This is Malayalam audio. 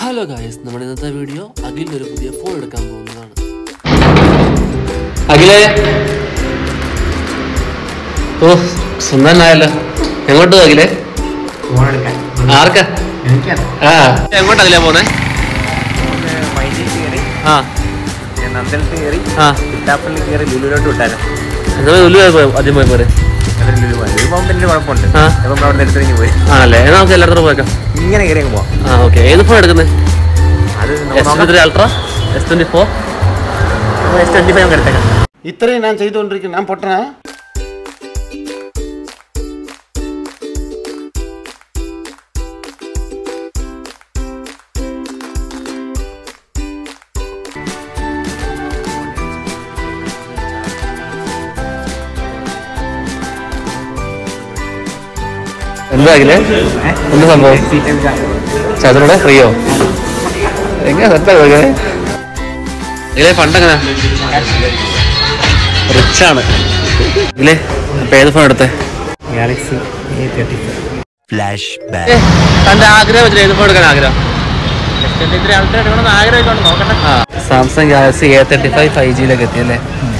ഹലോ ഗായസ് നമ്മുടെ ഇന്നത്തെ വീഡിയോ അഖിലിന് ഒരു പുതിയ ഫോൺ എടുക്കാൻ പോകുന്നതാണ് അഖിലേ ഓ സുന്ദരനായല്ലോ എങ്ങോട്ട് അഖിലേ ഫോണെടുക്കാൻ ആർക്കാ എനിക്കത് ആ എങ്ങോട്ടാ അഖിലേ പോന്നെ വൈദ്യുതി കയറി ആ ഞാൻ നന്ദനത്ത് കയറി ആ ഇട്ടാപ്പള്ളി കയറി ലുലുവിലോട്ട് വിട്ടാലും എന്നാ ലുലു പോയി ആദ്യം പോയി പോരെ അതൊരു ലുലു പോയി ലുലു പോകുമ്പോൾ വലിയ കുഴപ്പമുണ്ട് ആ. അപ്പം അവിടെ നിന്ന് എടുത്തിറങ്ങി പോയി ആണല്ലേ എന്നാ നമുക്ക് എല്ലായിടത്തും പോയേക്കാം ഇങ്ങനെ കയറി അങ്ങ് പോവാം ആ ഓക്കെ ഏത് ഫോൺ എടുക്കുന്നത് അത് S twenty three Ultra S twenty four S twenty five നമുക്ക് എടുത്തേക്കാം ഇത്രയും ഞാൻ ചെയ്തുകൊണ്ടിരിക്കുന്നു ഞാൻ പൊട്ടനാ എന്താ അഖിലേ എന്ത് സംഭവം ചതുരുടെ ഫ്രീയോ എങ്ങനെ സെറ്റാ ഇതിലെ ഫണ്ട് എങ്ങനെ റിച്ച് ആണ് ഇതിലെ അപ്പൊ ഏത് ഫോൺ എടുത്തേ ഗാലക്സി എ തേർട്ടി ഫൈവ് തന്റെ ആഗ്രഹം വെച്ചിട്ട് ഏത് ഫോൺ എടുക്കാൻ ആഗ്രഹം എസ് ട്വന്റി ത്രീ അൾട്ര എടുക്കണമെന്ന് ആഗ്രഹമൊക്കെ നോക്കട്ടെ Samsung Galaxy A thirty five five ജിയിലൊക്കെ എത്തിയല്ലേ